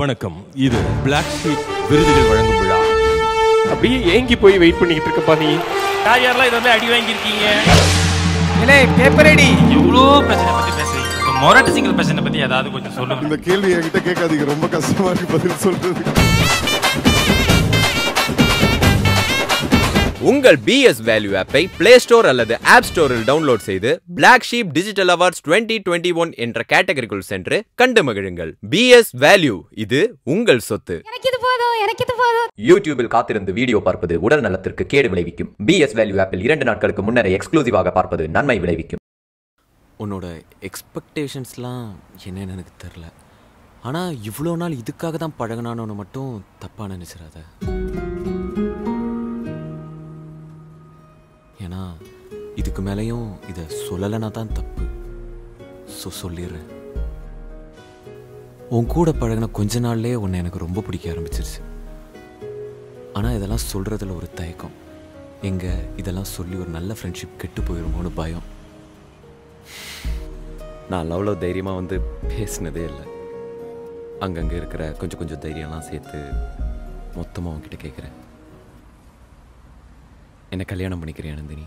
வணக்கம் இது black sheep விருதுகள் வழங்கும் விழா அப்படியே ஏங்கி போய் வெயிட் பண்ணிக்கிட்டு இருக்கப்பா நீ யார் யாரெல்லாம் இதெல்லாம் அடி வாங்கியிருக்கீங்க இல்லை பேப்பர் ரெடி எவ்வளோ பிரச்சனை பத்தி பேசுறீங்க இப்போ மொரட்டு சிங்கிள் பிரச்சனை பத்தி ஏதாவது கொஞ்சம் சொல்லுங்க இந்த கேள்வி என்கிட்ட கேட்காதீங்க ரொம்ப கஷ்டமா இருக்கு பதில் சொல்றது உங்கள் பிஎஸ் வேல்யூ ஆப்பை பிளே ஸ்டோர் அல்லது ஆப் ஸ்டோரில் டவுன்லோட் செய்து Black Sheep digital awards 2021 one என்ற கேட்டகரிக்குள் சென்று கண்டு மகிழுங்கள் பிஎஸ் வேல்யூ இது உங்கள் சொத்து எனக்கு இது போதும் எனக்கு இது போதும் யூடியூபில் காத்திருந்து வீடியோ பார்ப்பது உடல் நலத்திற்கு கேடு விளைவிக்கும் பிஎஸ் வேல்யூ ஆப்பில் இரண்டு நாட்களுக்கு முன்னரே எக்ஸ்க்ளூசிவாக பார்ப்பது நன்மை விளைவிக்கும் உன்னோட எக்ஸ்பெக்டேஷன்ஸ்லாம் என்னன்னு எனக்கு தெரில ஆனால் இவ்வளோ நாள் இதுக்காக தான் பழகினானு மட்டும் தப்பாக நினச்சிடாத ஏன்னா இதுக்கு மேலேயும் இதை சொல்லலைனா தான் தப்பு ஸோ சொல்லிடுறேன் உன் கூட பழகின கொஞ்ச நாள்லயே உன்னை எனக்கு ரொம்ப பிடிக்க ஆரம்பிச்சிருச்சு ஆனால் இதெல்லாம் சொல்கிறதுல ஒரு தயக்கம் எங்க இதெல்லாம் சொல்லி ஒரு நல்ல ஃப்ரெண்ட்ஷிப் கெட்டு போயிருமோன்னு பயம் நான் அவ்வளோ தைரியமாக வந்து பேசினதே இல்லை அங்கங்கே இருக்கிற கொஞ்சம் கொஞ்சம் தைரியம்லாம் சேர்த்து மொத்தமாக உன்கிட்ட கேட்குறேன் என்ன கல்யாணம் பண்ணிக்கிறேன் நந்தினி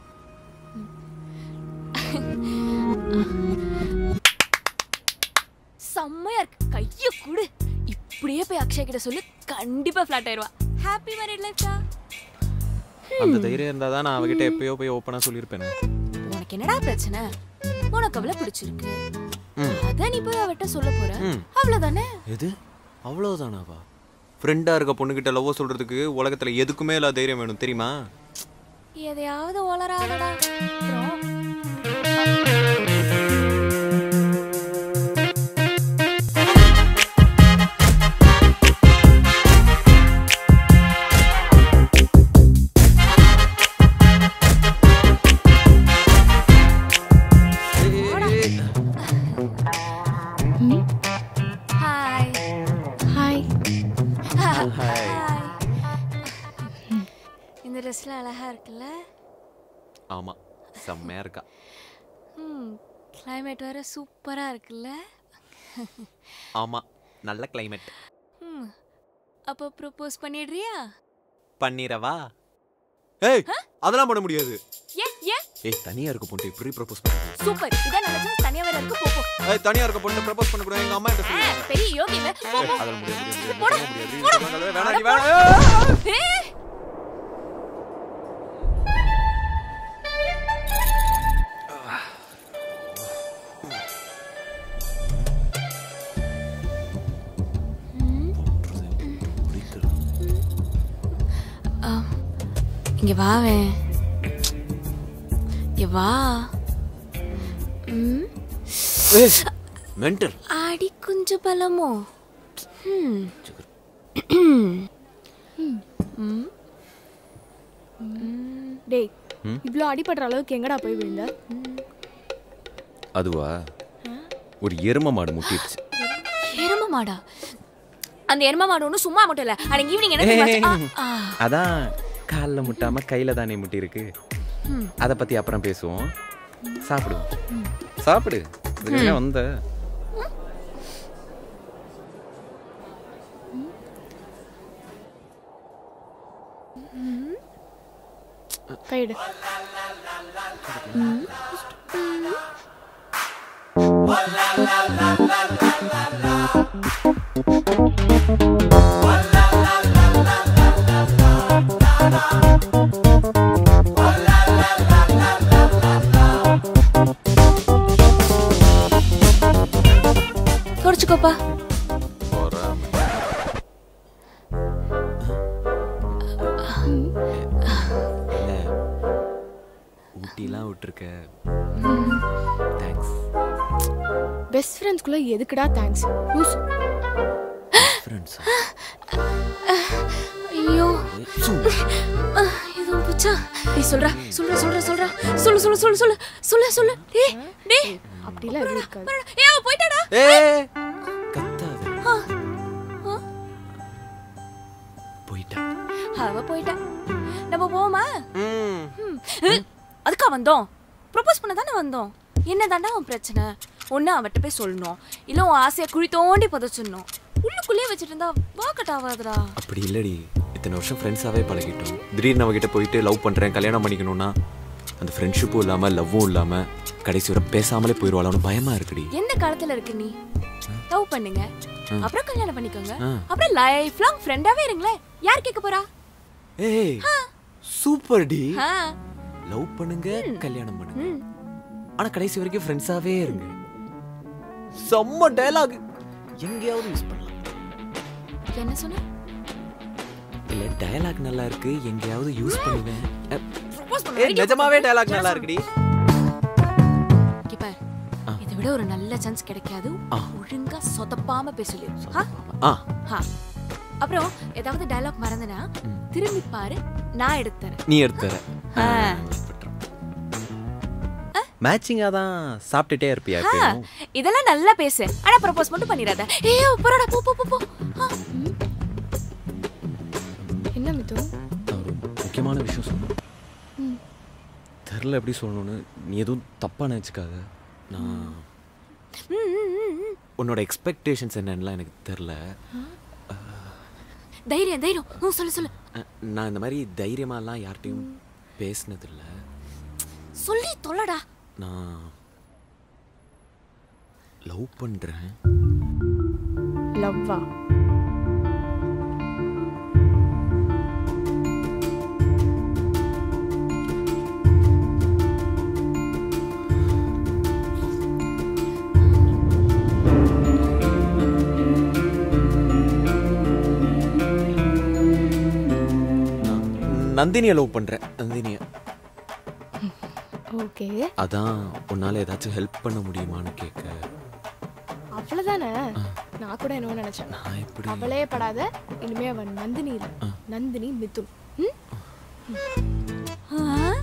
செம்மையா இருக்கு கைய குடு இப்படியே போய் அக்ஷய் கிட்ட சொல்லி கண்டிப்பா ஃபிளாட் ஆயிடுவா ஹாப்பி மேரிட் லைஃப்டா அந்த தைரியம் இருந்தால் தான் நான் அவகிட்ட எப்பயோ போய் ஓப்பனாக சொல்லியிருப்பேன் உனக்கு என்னடா பிரச்சனை உனக்கு அவளை பிடிச்சிருக்கு அத நீ போய் அவட்ட சொல்ல போற ம். அவ்வளவுதானே எது அவ்வளோதானாவா ஃப்ரெண்டாக இருக்க பொண்ணுக்கிட்ட லவ் சொல்கிறதுக்கு உலகத்தில் எதுக்குமே இல்லாத தைரியம் வேணும் தெரியுமா எதையாவது வளராதடா அப்புறம் ஹாய் ஹாய் ஹாய் இந்த ட்ரெஸ்ல அழகா இருக்குல்ல ஆமாம் செம்மையாக இருக்கா ம் கிளைமேட் வேற சூப்பரா இருக்குல்ல ஆமாம் நல்ல கிளைமேட் ம் அப்போ ப்ரோபோஸ் பண்ணிடுறியா பண்ணிடவா ஏய் அதெல்லாம் பண்ண முடியாது ஏன் ஏன் ஏய் தனியாக இருக்க பொண்ணு இப்படி ப்ரப்போஸ் பண்ணுறது சூப்பர் இதான் நல்ல சான்ஸ் தனியா வேற இருக்கு போ போ ஏய் தனியாக இருக்க பொண்ணு ப்ரப்போஸ் பண்ணக்கூடாது எங்கள் அம்மா கிட்ட ஆ, சொல்லுவாங்க பெரிய யோகி இவன். போ போ அதெல்லாம் முடியாது முடியாது போடா, முடியாது போடா. முடியாது வேணாம் நீ வேணாம் ஏய் இங்க வாவேன் இங்க வா ம் மென்டல் அடி கொஞ்சம் பலமோ ம் டேய் இவ்வளோ அடிபடுற அளவுக்கு எங்கடா போய் விழுந்த அதுவா ஒரு எரும மாடு முட்டிடுச்சு எரும மாடா அந்த எரும மாடு ஒன்றும் சும்மா மட்டும் இல்லை அன்னைக்கு ஈவினிங் என்ன தெரியுமா ஆச்சு? ஆ, ஆ. அதான் காலில் முட்டாம கையில தானே முட்டி இருக்கு அதை பத்தி அப்புறம் பேசுவோம் சாப்பிடுவோம் சாப்பிடு இதுக்காக வந்த கைடு தொடச்சுக்கோப்பா ஊட்டிலாம் விட்டுருக்க தேங்க்ஸ் பெஸ்ட் ஃப்ரெண்ட்ஸ்குள்ள எதுக்குடா தேங்க்ஸ் லூஸ் ஃப்ரெண்ட்ஸ் ஐயோ அஹ், எதுவும் போச்சா டேய் சொல்றா சொல்றா சொல்றா சொல்றா சொல்லு சொல்லு சொல்லு சொல்லு சொல்லு சொல்லு டேய் டேய் அப்படிலாம் எதுவும் இருக்காது போடா. ஏய் அவ போயிட்டாடா ஏ கத்தாத போயிட்டா அவ போயிட்டா நம்ம போவோமா ம் ம். அஹ், அதுக்கா வந்தோம் ப்ரொபோஸ் பண்ண தானே வந்தோம் என்ன தாண்டா அவன் பிரச்சனை ஒன்று அவன்கிட்ட போய் சொல்லணும் இல்லை உன் ஆசையை குழி தோண்டி புதைச்சிடணும் உள்ள உள்ளுக்குள்ளேயே வச்சுட்டு இருந்தா வாக்கட் ஆகாதுடா அப்படி இல்லடி இத்தனை வருஷம் ஃப்ரெண்ட்ஸாவே பழகிட்டோம் திடீர்னு அவகிட்ட போயிட்டு லவ் பண்றேன் கல்யாணம் பண்ணிக்கணும்னா அந்த ஃப்ரெண்ட்ஷிப்பும் இல்லாம லவ்வும் இல்லாம கடைசி வரை பேசாமலே போயிடுவாளான்னு பயமா இருக்குடி எந்த காலத்துல இருக்கு நீ லவ் பண்ணுங்க அப்புறம் கல்யாணம் பண்ணிக்கோங்க ஆ. அப்புறம் லைஃப் லாங் ஃப்ரெண்டாவே இருங்களேன் யார் கேட்க போறா ஏய் சூப்பர் டி ஆ, லவ் பண்ணுங்க கல்யாணம் பண்ணுங்க ம். ஆனா கடைசி வரைக்கும் ஃப்ரெண்ட்ஸாவே இருங்க செம்ம டயலாக் எங்கேயாவது யூஸ் பண்ணலாம் என்ன சொன்ன இல்ல டயலாக் நல்லா இருக்கு எங்கேயாவது யூஸ் பண்ணுவேன் அ, Propose பண்ண ஏய் வரைக்கும் நிஜமாவே டயலாக் நல்லா இருக்குடி இங்க பாரு, இதை விட ஒரு நல்ல சான்ஸ் கிடைக்காது ஆ. ஒழுங்கா சொதப்பாம பேசலு ஆ அப்புறம் ஏதாவது டயலாக் மறந்தனா திரும்பி பாரு நான் எடுத்து தரேன் நீ எடுத்து தர ஆ. மேட்சிங்கா தான் சாப்பிட்டுட்டே இருப்பியா ஆ, எப்பயும் இதெல்லாம் நல்லா பேசு ஆனா ப்ரப்போஸ் மட்டும் பண்ணிடாத ஏய் போறடா போ போ போ போ ஆ, என்ன மித்து நான் ஒரு முக்கியமான விஷயம் சொல்லணும் தெரில எப்படி சொல்லணும்னு நீ எதுவும் தப்பா நினச்சிக்காத நான் ம், ம், ம், ம். உன்னோட எக்ஸ்பெக்டேஷன்ஸ் என்னன்னுலாம் எனக்கு தெரில தைரியம் தைரியம் ம், சொல்லு சொல்லு நான் இந்த மாதிரி தைரியமாலாம் யார்கிட்டயும் பேசினதில்ல சொல்லி தொல்லடா நான் லவ் பண்ணுறேன் லவ்வா நான் நந்தினியை லவ் பண்ணுறேன் நந்தினியை ஓகே அதான் உன்னால் ஏதாச்சும் ஹெல்ப் பண்ண முடியுமான்னு கேட்க அவ்வளவுதானே நான் கூட என்னவோ நினைச்சேன் நான் எப்படி அவளே படாத இனிமே அவன் நந்தினி இல்ல நந்தினி மிதுன் ம்? ஆ,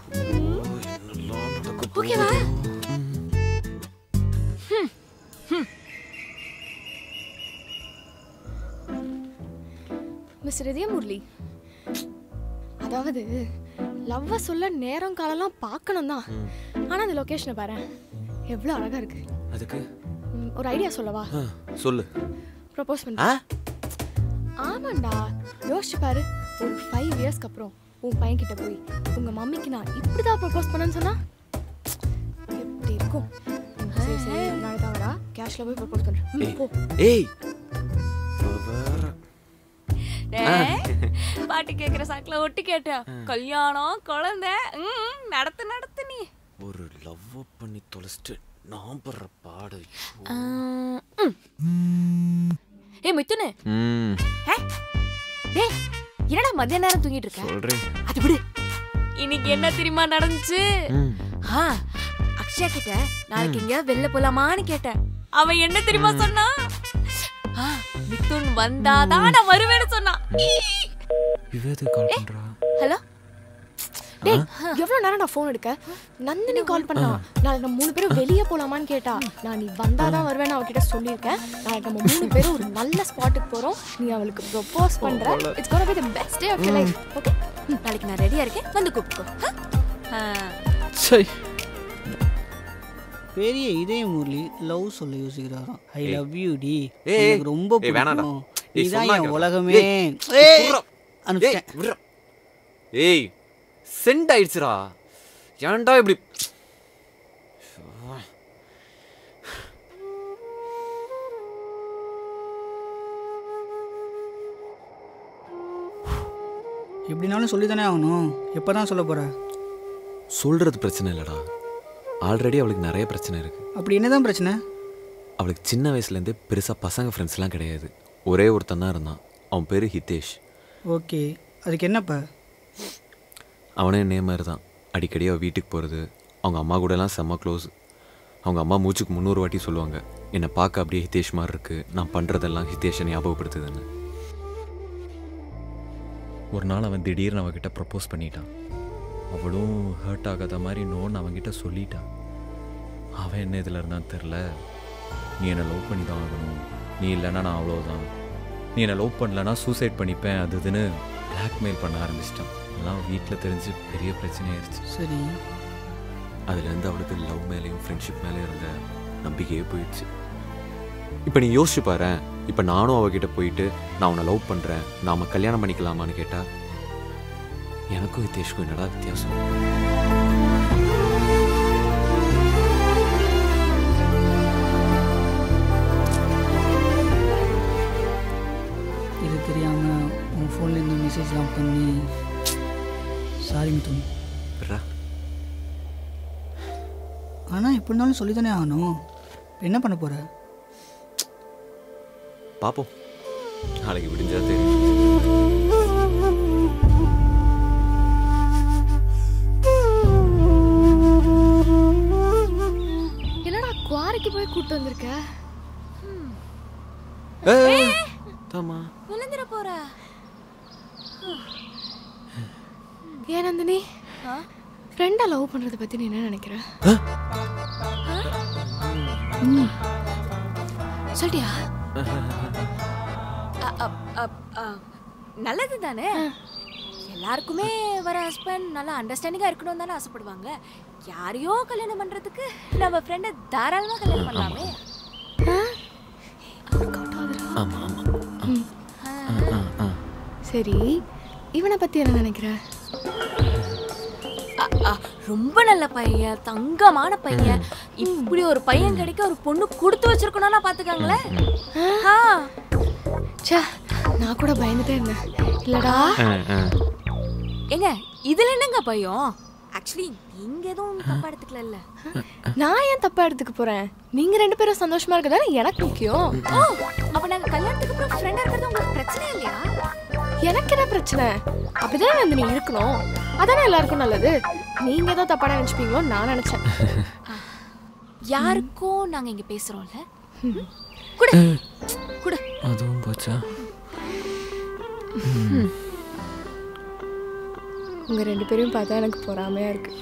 ஓகேவா மிஸ்டர் இதயமுரளி அதாவது லவ்வ சொல்ல நேரம் காலம்லாம் பார்க்கணும் தான் ஆனா அந்த லொகேஷனை பாரு எவ்வளவு அழகா இருக்கு அதுக்கு ம், ஒரு ஐடியா சொல்லவா ஆ, சொல்லு ப்ரப்போஸ் ஆ பண்ண ஆமாண்டா யோசிச்சு பாரு ஒரு ஃபைவ் இயர்ஸ்க்கு அப்புறம் உன் பையன் கிட்ட போய் உங்க மம்மிக்கு நான் இப்படிதான் ப்ரப்போஸ் பண்ணேன்னு சொன்னா எப்படி இருக்கும் ம், சரி சரி நாளைக்கு தான் வரா கேஷ்ல போய் ப்ரப்போஸ் பண்றேன் ம், ஏய் போ ஏய் அவ வேற. டேய், பாட்டு கேக்குற சாக்குல ஒட்டி கேட்டேன் கல்யாணம் குழந்தை ம், நடத்து நடத்து நீ ஒரு லவ் பண்ணி தொலைச்சிட்டு நான் படுற பாடு ஆ, ம். ஏய் மித்துனு ம் ஹே? டேய் என்னடா மதிய நேரம் தூங்கிட்டு இருக்க சொல்றேன் அது விடு இன்னைக்கு என்ன தெரியுமா நடந்துச்சு ம் ஆ அக்ஷயா கிட்ட நாளைக்கு எங்கேயாவது வெளில போலாமான்னு கேட்டேன் அவன் என்ன தெரியுமா சொன்னா ஆ, மிதுன் வந்தாதான் நான் வருவேன்னு சொன்னான் விவேது கால் பண்றா ஹலோ டேய் எவ்வளவு நேரம் நான் ஃபோன் எடுக்க நந்தினி கால் பண்ணா நாளைக்கு நம்ம மூணு பேரும் வெளியே போலாமான்னு கேட்டா நான் நீ வந்தாதான் வருவேன்னு அவகிட்ட சொல்லியிருக்கேன் நாளைக்கு நம்ம மூணு பேரும் ஒரு நல்ல ஸ்பாட்டுக்கு போறோம் நீ அவளுக்கு ப்ரொபோஸ் பண்ற it's gonna be the best day of your life okay நாளைக்கு நான் ரெடியா இருக்கேன் வந்து கூப்பிட்டுக்கோ ஆ? ஆ. சை பெரிய இதய முரளி லவ் சொல்ல யோசிக்கிறாராம் ஐ லவ் யூ டி ஏய், எனக்கு ரொம்ப ஏய், வேணாம்டா. பிடிக்கும் ஏய், நீதான் சொன்னா என் கேளு. உலகமே ஏய், ஏய் விட்றா. அனுப்பிச்சிட்டேன் ஏய், விட்றா. ஏய் சென்ட் ஆயிடுச்சுடா ஏன்டா இப்படி எப்படினாலும் சொல்லி தானே ஆகணும் எப்போ தான் சொல்ல போற சொல்றது பிரச்சனை இல்லடா ஆல்ரெடி அவளுக்கு நிறைய பிரச்சனை இருக்கு அப்படி என்னதான் பிரச்சனை அவளுக்கு சின்ன வயசுலேருந்தே பெருசாக பசங்க ஃப்ரெண்ட்ஸ்லாம் கிடையாது ஒரே ஒருத்தன் தான் இருந்தான் அவன் பேர் ஹிதேஷ் ஓகே அதுக்கு என்னப்பா அவனே என்னே மாதிரி தான் அடிக்கடி அவள் வீட்டுக்கு போகிறது அவங்க அம்மா கூடலாம் செம்ம க்ளோஸ் அவங்க அம்மா மூச்சுக்கு முந்நூறு வாட்டி சொல்லுவாங்க என்னை பார்க்க அப்படியே ஹிதேஷ் மாதிரி இருக்கு நான் பண்ணுறதெல்லாம் ஹிதேஷை ஞாபகப்படுத்துதுன்னு ஒரு நாள் அவன் திடீர்னு அவகிட்ட ப்ரப்போஸ் பண்ணிட்டான் அவளும் ஹர்ட் ஆகாத மாதிரி நோன்னு அவன்கிட்ட சொல்லிட்டான் அவன் என்ன இதில் இருந்தான்னு தெரில நீ என்னை லவ் பண்ணி தான் ஆகணும் நீ இல்லைன்னா நான் அவ்வளோதான் நீ என்னை லவ் பண்ணலன்னா சூசைட் பண்ணிப்பேன் அது இதுன்னு பிளாக்மெயில் பண்ண ஆரம்பிச்சிட்டான் அதெல்லாம் வீட்டில் தெரிஞ்சு பெரிய பிரச்சனையாயிருச்சு சரி அதுலேருந்து அவளுக்கு லவ் மேலேயும் ஃப்ரெண்ட்ஷிப் மேலே இருந்த நம்பிக்கையே போயிடுச்சு இப்போ நீ யோசிச்சு பாரு இப்போ நானும் அவகிட்ட போயிட்டு நான் உன்னை லவ் பண்ணுறேன் நாம கல்யாணம் பண்ணிக்கலாமான்னு கேட்டா எனக்கும் ஹிதேஷ்க்கும் என்னடா வித்தியாசம் இது தெரியாமல் உன் ஃபோன்லேருந்து மெசேஜ்லாம் பண்ணி சாரி மிதுன் விட்றா ஆனால் எப்படி இருந்தாலும் சொல்லி தானே ஆகணும் இப்ப என்ன பண்ண போகிற பார்ப்போம் நாளைக்கு விடிஞ்சா தெரியும் என்னடா குவாரிக்கு போய் கூட்டு வந்திருக்க தாமா விழுந்துட போற ஏன் நந்தினி ஃப்ரெண்டை லவ் பண்றத பத்தி நீ என்ன நினைக்கிற ம். சொல்லிட்டியா நல்லது தானே எல்லாருக்குமே வர ஹஸ்பண்ட் நல்லா அண்டர்ஸ்டாண்டிங்கா இருக்கணும் தானே ஆசைப்படுவாங்க யாரையோ கல்யாணம் பண்றதுக்கு நம்ம ஃப்ரெண்டை தாராளமா கல்யாணம் பண்ணலாமே ஆமாம் ஆமாம் சரி இவனை பத்தி என்ன நினைக்கிற அ, அ, ரொம்ப நல்ல பையன் தங்கமான பையன் இப்படி ஒரு பையன் கிடைக்க ஒரு பொண்ணு கொடுத்து வச்சிருக்கணும்னா பாத்துக்காங்களேன் ஆ, ச்சே நான் கூட பயந்துட்டே இருந்தேன் இல்லடா ஏங்க இதுல என்னங்க பையன் ஆக்சுவலி நீங்க எதுவும் தப்பா எடுத்துக்கல நான் ஏன் தப்பா எடுத்துக்க போறேன் நீங்க ரெண்டு பேரும் சந்தோஷமா இருக்கதானே எனக்கு முக்கியம் ஓ அப்ப நாங்க கல்யாணத்துக்கு அப்புறம் ஃப்ரெண்டா இருக்கிறது உங்களுக்கு பிரச்சனை இல்லையா எனக்கு என்ன பிரச்சனை அப்படிதானே நந்தினி இருக்கணும் அதானே எல்லாருக்கும் நல்லது நீங்க ஏதோ தப்பா நினைச்சுப்பீங்களோ நான் நினைச்சேன் யாருக்கும் நாங்க இங்க பேசுறோம்ல ம்? குடு குடு அதுவும் போச்சா உங்க ரெண்டு பேரையும் பார்த்தா எனக்கு பொறாமையா இருக்கு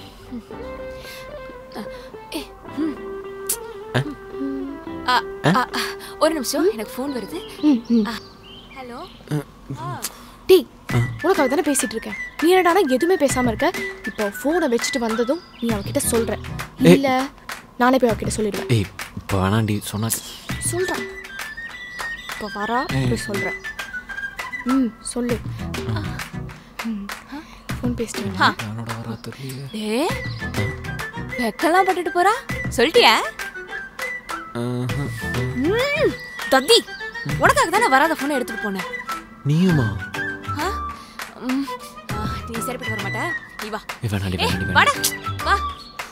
அ, அ, அ, ஒரு நிமிஷம் எனக்கு ஃபோன் வருது ஹலோ டீ உனக்கு அவ தானே பேசிட்டு இருக்கேன் நீ என்னடானா எதுவுமே பேசாம இருக்க இப்போ போனை வச்சுட்டு வந்ததும் நீ அவகிட்ட சொல்ற இல்ல நானே போய் அவகிட்ட சொல்லிடுவேன் ஏய் இப்போ வேணாண்டி சொன்னா சொல்றேன் இப்போ வரா போய் சொல்றேன் ம் சொல்லு ஃபோன் பேசிட்டு ஆ. என்னோட வரா தெரியல டே வெக்கெல்லாம் போட்டுட்டு போறா சொல்லிட்டியா ம், தத்தி உனக்காக தானே வராத ஃபோனை எடுத்துட்டு போனேன் நீயுமா ஆ? ம், ஆ, நீ சரிப்பட்டு வர மாட்ட நீ வா ஏய், வேணாண்டி ஏய், வேணாண்டி வாடா வேணாண்டி வா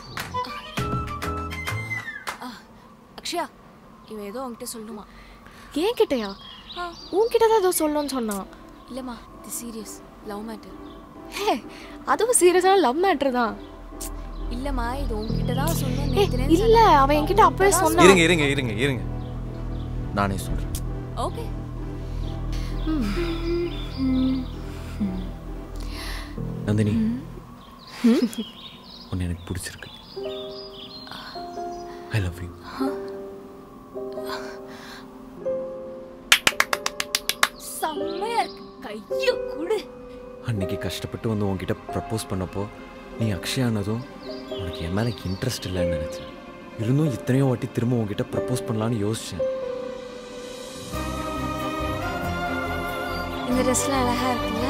ஆ, அக்ஷயா இவன் ஏதோ உன்கிட்ட சொல்லணுமா ஏன் கிட்டயா ஆ. உன்கிட்ட தான் ஏதோ சொல்லணும்னு சொன்னான் இல்லம்மா இது சீரியஸ் லவ் மேட்டர் ஹே அதுவும் சீரியஸான லவ் மேட்ரு தான் இல்லம்மா இது உன்கிட்ட தான் சொல்லணும் ஏய், இல்ல அவன் என்கிட்ட அப்பவே சொன்னான் இருங்க இருங்க இருங்க இருங்க நானே சொல்றேன் ஓகே நந்தினி உன்னை எனக்கு பிடிச்சிருக்கு ஐ லவ் யூ செம்மையா இருக்கு கைய குடு அன்னைக்கு கஷ்டப்பட்டு வந்து உன்கிட்ட ப்ரப்போஸ் பண்ணப்போ நீ அக்ஷயானதும் உனக்கு என் மேலே இன்ட்ரெஸ்ட் இல்லைன்னு நினச்சேன் இருந்தும் இத்தனையோ வாட்டி திரும்ப உன்கிட்ட ப்ரப்போஸ் பண்ணலான்னு யோசிச்சேன் இந்த ட்ரெஸ்ல அழகா இருக்குல்ல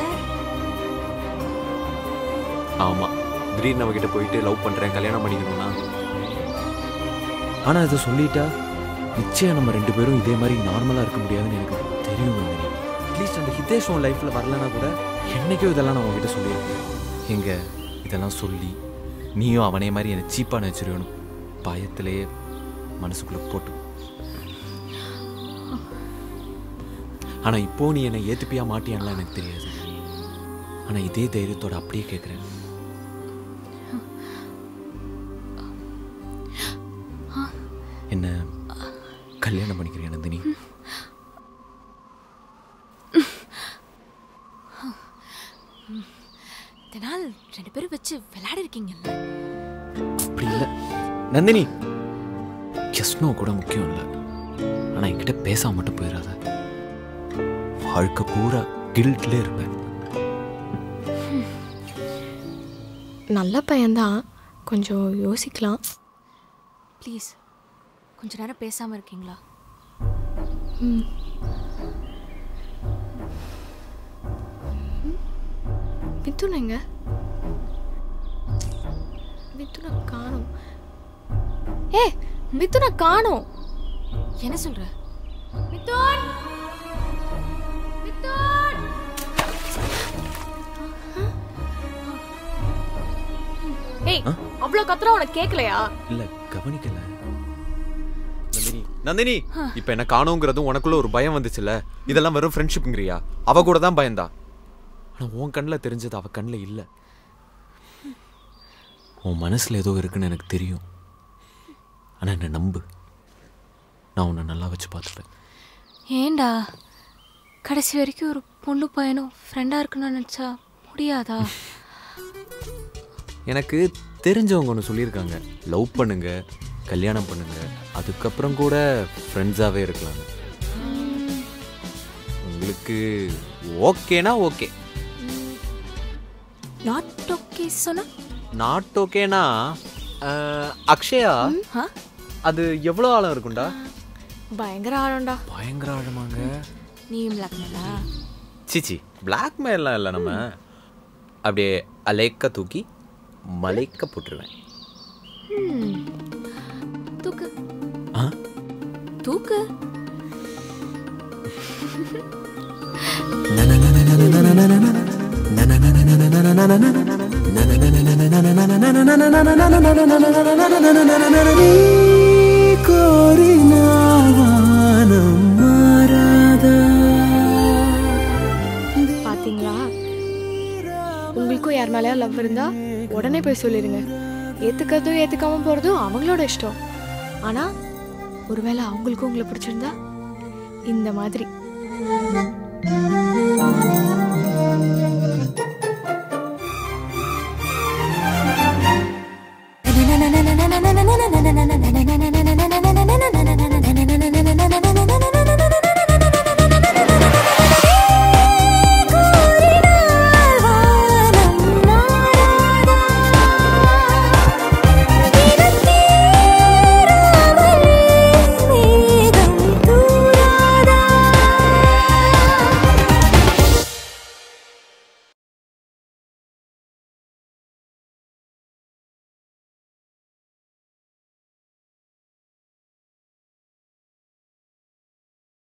ஆமாம் திடீர்னு அவகிட்ட போயிட்டு லவ் பண்ணுறேன் கல்யாணம் பண்ணிக்கணும்னா ஆனால் இதை சொல்லிட்டா நிச்சயம் நம்ம ரெண்டு பேரும் இதே மாதிரி நார்மலாக இருக்க முடியாதுன்னு எனக்கு தெரியும் நந்தினி அட்லீஸ்ட் அந்த ஹிதேஷ் உன் லைஃப்பில் வரலனா கூட என்னைக்கோ இதெல்லாம் நான் உங்ககிட்ட சொல்லியிருக்கேன் எங்க இதெல்லாம் சொல்லி நீயும் அவனே மாதிரி என்னை சீப்பாக நினச்சிருக்கணும் பயத்திலேயே மனசுக்குள்ளே போட்டு ஆனால் இப்போ நீ என்னை ஏற்றுப்பியா மாட்டியான்லாம் எனக்கு தெரியாது ஆனால் இதே தைரியத்தோட அப்படியே கேட்குறேன் என்ன கல்யாணம் பண்ணிக்கிறேன் நந்தினி இதனால் ரெண்டு பேரும் வச்சு விளையாடி இருக்கீங்கல்ல அப்படி இல்லை நந்தினி எஸ்னோ கூட முக்கியம் இல்லை ஆனால் என்கிட்ட பேசாம மட்டும் போயிடாத வாழ்க்கை பூரா கில்ட்லே இருப்பேன் நல்ல பையன்தான் கொஞ்சம் யோசிக்கலாம் ப்ளீஸ் கொஞ்ச நேரம் பேசாம இருக்கீங்களா ம் மிதுன் எங்க மிதுனை காணோம் ஏ மிதுனை காணோம் என்ன சொல்ற மிதுன் மிதுன் ஏய் அவ்வளோ கத்துறா உனக்கு கேட்கலையா இல்ல கவனிக்கல நந்தினி நந்தினி இப்ப என்ன காணோங்கிறதும் உனக்குள்ள ஒரு பயம் வந்துச்சுல இதெல்லாம் வெறும் ஃப்ரெண்ட்ஷிப்ங்கறியா அவ கூட தான் பயந்தா ஆனா உன் கண்ணில் தெரிஞ்சது அவ கண்ணில் இல்ல உன் மனசுல ஏதோ இருக்குன்னு எனக்கு தெரியும் ஆனா என்ன நம்பு நான் உன்னை நல்லா வச்சு பார்த்துப்பேன் ஏண்டா கடைசி வரைக்கும் ஒரு பொண்ணு பையனும் ஃப்ரெண்டா இருக்கணும்னு நினைச்சா முடியாதா எனக்கு தெரிஞ்சவங்க ஒன்று சொல்லியிருக்காங்க லவ் பண்ணுங்க கல்யாணம் பண்ணுங்க அதுக்கப்புறம் கூட ஃப்ரெண்ட்ஸாகவே இருக்கலாங்க உங்களுக்கு ஓகேனா ஓகே நாட் ஓகே சொன்னா நாட் ஓகேனா அக்ஷயா ஆ? அது எவ்வளோ ஆழம் இருக்கும்டா பயங்கர ஆழம்டா பயங்கர ஆழமாங்க நீயும் பிளாக்மெயிலா சிச்சி பிளாக்மெயிலாம் இல்லை நம்ம அப்படியே அலேக்க தூக்கி மலைக்க போட்டுருவேன் தூக்கு ஆ தூக்கு பாத்தீங்களா உங்களுக்கும் யார் மேலயா லவ் இருந்தா உடனே போய் சொல்லிடுங்க ஏத்துக்கிறதும் ஏத்துக்காம போறதும் அவங்களோட இஷ்டம் ஆனா ஒருவேளை அவங்களுக்கும் உங்களை பிடிச்சிருந்தா இந்த மாதிரி